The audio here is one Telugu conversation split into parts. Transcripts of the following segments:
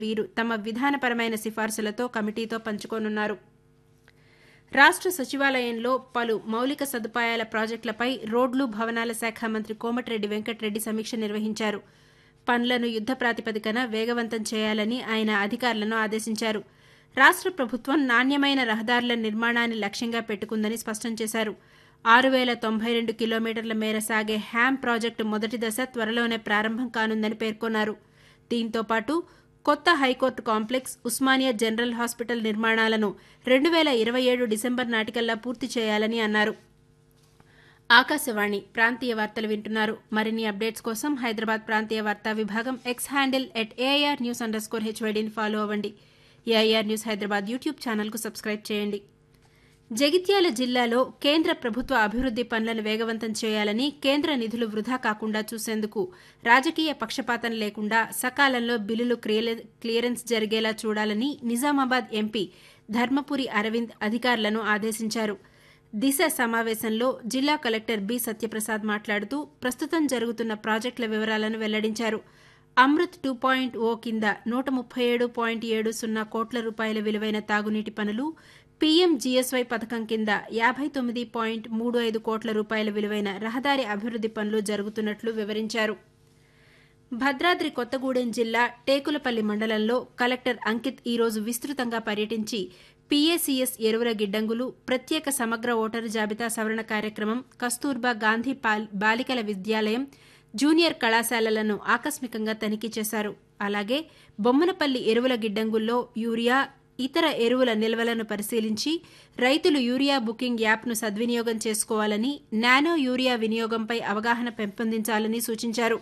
వీరు తమ విధానపరమైన సిఫార్సులతో కమిటీతో పంచుకోనున్నారు రాష్ట్ర సచివాలయంలో పలు మౌలిక సదుపాయాల ప్రాజెక్టులపై రోడ్లు భవనాల శాఖ మంత్రి కోమటిరెడ్డి వెంకటరెడ్డి సమీక్ష నిర్వహించారు పనులను యుద్ద ప్రాతిపదికన వేగవంతం చేయాలని ఆయన అధికారులను ఆదేశించారు రాష్ట్ర ప్రభుత్వం నాణ్యమైన రహదారుల నిర్మాణాన్ని లక్ష్యంగా పెట్టుకుందని స్పష్టం చేశారు ఆరు వేల తొంభై రెండు కిలోమీటర్ల మేర సాగే హ్యామ్ ప్రాజెక్టు మొదటి దశ త్వరలోనే ప్రారంభం కానుందని పేర్కొన్నారు దీంతో పాటు కొత్త high court complex Osmania general hospital నిర్మాణాలను రెండు వేల ఇరవై ఏడు డిసెంబర్ నాటికల్లా పూర్తి చేయాలని అన్నారు ఆకాశవాణి ప్రాంతీయ వార్తలు వింటున్నారు మరిన్ని అప్డేట్స్ కోసం హైదరాబాద్ ప్రాంతీయ వార్తా విభాగం X handle at AIR news underscore హెచ్వైడీని ఫాలో అవ్వండి ఏఐఆర్ న్యూస్ హైదరాబాద్ యూట్యూబ్ ఛానల్కు సబ్స్క్రైబ్ చేయండి జగిత్యాల జిల్లాలో కేంద్ర ప్రభుత్వ అభివృద్ది పనులను వేగవంతం చేయాలని కేంద్ర నిధులు వృధా కాకుండా చూసేందుకు రాజకీయ పక్షపాతం లేకుండా సకాలంలో బిల్లులు క్లియరెన్స్ జరిగేలా చూడాలని నిజామాబాద్ ఎంపీ ధర్మపురి అరవింద్ అధికారులను ఆదేశించారు దిశ సమావేశంలో జిల్లా కలెక్టర్ బి సత్యప్రసాద్ మాట్లాడుతూ ప్రస్తుతం జరుగుతున్న ప్రాజెక్టుల వివరాలను వెల్లడించారు అమృత్ టూ పాయింట్ ఓ కింద నూట ముప్పై ఏడు పాయింట్ ఏడు సున్నా కోట్ల రూపాయల విలువైన తాగునీటి పనులు పీఎం జీఎస్వై పథకం కింద యాభై తొమ్మిది పాయింట్ మూడు ఐదు కోట్ల రూపాయల విలువైన రహదారి అభివృద్ది పనులు జరుగుతున్నట్లు వివరించారు భద్రాద్రి కొత్తగూడెం జిల్లా టేకులపల్లి మండలంలో కలెక్టర్ అంకిత్ ఈరోజు విస్తృతంగా పర్యటించి పీఏసీఎస్ ఎరువుల గిడ్డంగులు ప్రత్యేక సమగ్ర ఓటరు జాబితా సవరణ కార్యక్రమం కస్తూర్బా గాంధీ బాలికల విద్యాలయం జూనియర్ కళాశాలలను ఆకస్మికంగా తనిఖీ చేశారు అలాగే బొమ్మనపల్లి ఎరువుల గిడ్డంగుల్లో యూరియా ఇతర ఎరువుల నిల్వలను పరిశీలించి రైతులు యూరియా బుకింగ్ యాప్ను సద్వినియోగం చేసుకోవాలని నానో యూరియా వినియోగంపై అవగాహన పెంపొందించాలని సూచించారు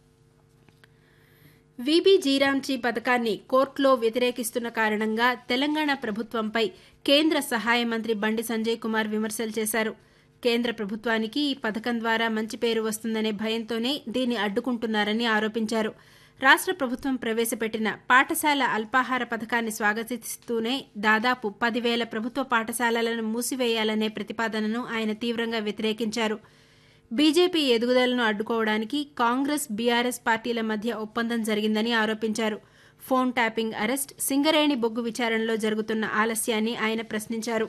వీబీ జీరాంజీ పథకాన్ని కోర్టులో వ్యతిరేకిస్తున్న కారణంగా తెలంగాణ ప్రభుత్వంపై కేంద్ర సహాయ మంత్రి బండి సంజయ్ కుమార్ విమర్శలు చేశారు కేంద్ర ప్రభుత్వానికి ఈ పథకం ద్వారా మంచి పేరు వస్తుందనే భయంతోనే దీన్ని అడ్డుకుంటున్నారని ఆరోపించారు రాష్ట్ర ప్రభుత్వం ప్రవేశపెట్టిన పాఠశాల అల్పాహార పథకాన్ని స్వాగతిస్తూనే దాదాపు పదివేల ప్రభుత్వ పాఠశాలలను మూసివేయాలనే ప్రతిపాదనను ఆయన తీవ్రంగా వ్యతిరేకించారు బీజేపీ ఎదుగుదలను అడ్డుకోవడానికి కాంగ్రెస్ బీఆర్ఎస్ పార్టీల మధ్య ఒప్పందం జరిగిందని ఆరోపించారు ఫోన్ ట్యాపింగ్ అరెస్ట్ సింగరేణి బొగ్గు విచారణలో జరుగుతున్న ఆలస్యాన్ని ఆయన ప్రశ్నించారు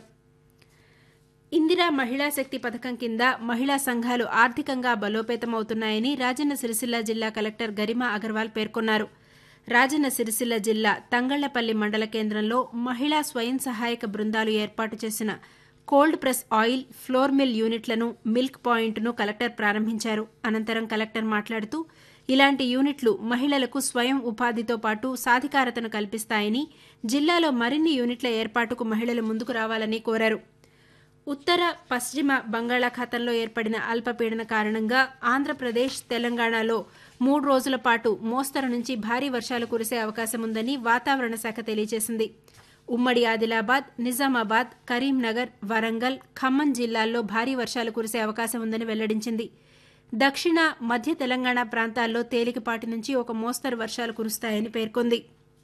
ఇందిరా మహిళా శక్తి పథకం కింద మహిళా సంఘాలు ఆర్థికంగా బలోపేతమవుతున్నాయని రాజన్న సిరిసిల్ల జిల్లా కలెక్టర్ గరిమా అగర్వాల్ పేర్కొన్నారు రాజన్న సిరిసిల్ల జిల్లా తంగళ్లపల్లి మండల కేంద్రంలో మహిళా స్వయం సహాయక బృందాలు ఏర్పాటు చేసిన cold press oil flour mill యూనిట్లను మిల్క్ పాయింట్ను కలెక్టర్ ప్రారంభించారు అనంతరం కలెక్టర్ మాట్లాడుతూ ఇలాంటి యూనిట్లు మహిళలకు స్వయం ఉపాధితో పాటు సాధికారతను కల్పిస్తాయని జిల్లాలో మరిన్ని యూనిట్ల ఏర్పాటుకు మహిళలు ముందుకు రావాలని కోరారు ఉత్తర పశ్చిమ బంగాళాఖాతంలో ఏర్పడిన అల్పపీడన కారణంగా ఆంధ్రప్రదేశ్ తెలంగాణలో మూడు రోజుల పాటు మోస్తరు నుంచి భారీ వర్షాలు కురిసే అవకాశం ఉందని వాతావరణ శాఖ తెలియజేసింది ఉమ్మడి ఆదిలాబాద్ నిజామాబాద్ కరీంనగర్ వరంగల్ ఖమ్మం జిల్లాల్లో భారీ వర్షాలు కురిసే అవకాశం ఉందని వెల్లడించింది దక్షిణ మధ్య తెలంగాణ ప్రాంతాల్లో తేలికపాటి నుంచి ఒక మోస్తరు వర్షాలు కురుస్తాయని పేర్కొంది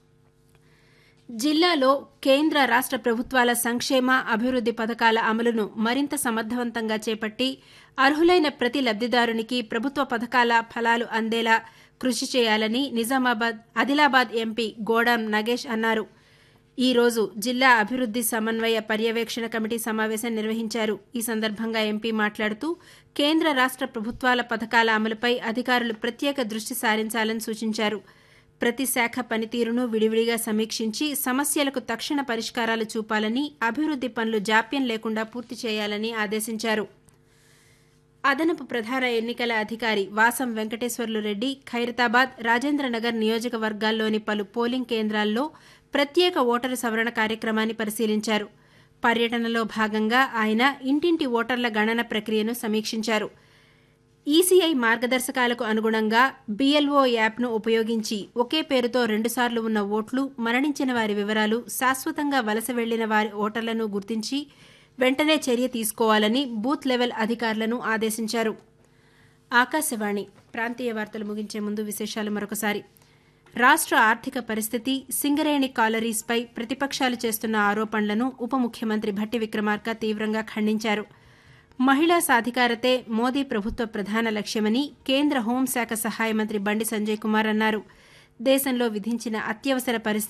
జిల్లాలో కేంద్ర రాష్ట్ర ప్రభుత్వాల సంక్షేమ అభివృద్ది పథకాల అమలును మరింత సమర్థవంతంగా చేపట్టి అర్హులైన ప్రతి లబ్దిదారునికి ప్రభుత్వ పథకాల ఫలాలు అందేలా కృషి చేయాలని నిజామాబాద్ ఆదిలాబాద్ ఎంపీ గోడాం నగేష్ అన్నారు ఈ రోజు జిల్లా అభివృద్ది సమన్వయ పర్యవేక్షణ కమిటీ సమావేశం నిర్వహించారు ఈ సందర్భంగా ఎంపీ మాట్లాడుతూ కేంద్ర రాష్ట్ర ప్రభుత్వాల పథకాల అమలుపై అధికారులు ప్రత్యేక దృష్టి సారించాలని సూచించారు ప్రతి శాఖ పనితీరును విడివిడిగా సమీక్షించి సమస్యలకు తక్షణ పరిష్కారాలు చూపాలని అభివృద్ది పనులు జాప్యం లేకుండా పూర్తి చేయాలని ఆదేశించారు అదనపు ప్రధాన ఎన్నికల అధికారి వాసం వెంకటేశ్వర్లు రెడ్డి ఖైరతాబాద్ రాజేంద్రనగర్ నియోజకవర్గాల్లోని పలు పోలింగ్ కేంద్రాల్లో ప్రత్యేక ఓటరు సవరణ కార్యక్రమాన్ని పరిశీలించారు పర్యటనలో భాగంగా ఆయన ఇంటింటి ఓటర్ల గణన ప్రక్రియను సమీక్షించారు ఈసీఐ మార్గదర్శకాలకు అనుగుణంగా బీఎల్ఓ యాప్ను ఉపయోగించి ఒకే పేరుతో రెండుసార్లు ఉన్న ఓట్లు మరణించిన వారి వివరాలు శాశ్వతంగా వలస వెళ్లిన వారి ఓటర్లను గుర్తించి వెంటనే చర్య తీసుకోవాలని బూత్ లెవెల్ అధికారులను ఆదేశించారు ఆకాశవాణి ప్రాంతీయ వార్తలు ముగించే ముందు విశేషాలు మరొకసారి రాష్ట్ర ఆర్థిక పరిస్థితి సింగరేణి కాలరీస్పై ప్రతిపక్షాలు చేస్తున్న ఆరోపణలను ఉప ముఖ్యమంత్రి భట్టి విక్రమార్క తీవ్రంగా ఖండించారు మహిళా సాధికారతే మోదీ ప్రభుత్వ ప్రధాన లక్ష్యమని కేంద్ర హోంశాఖ సహాయ మంత్రి బండి సంజయ్ కుమార్ అన్నారు దేశంలో విధించిన అత్యవసర పరిస్థితి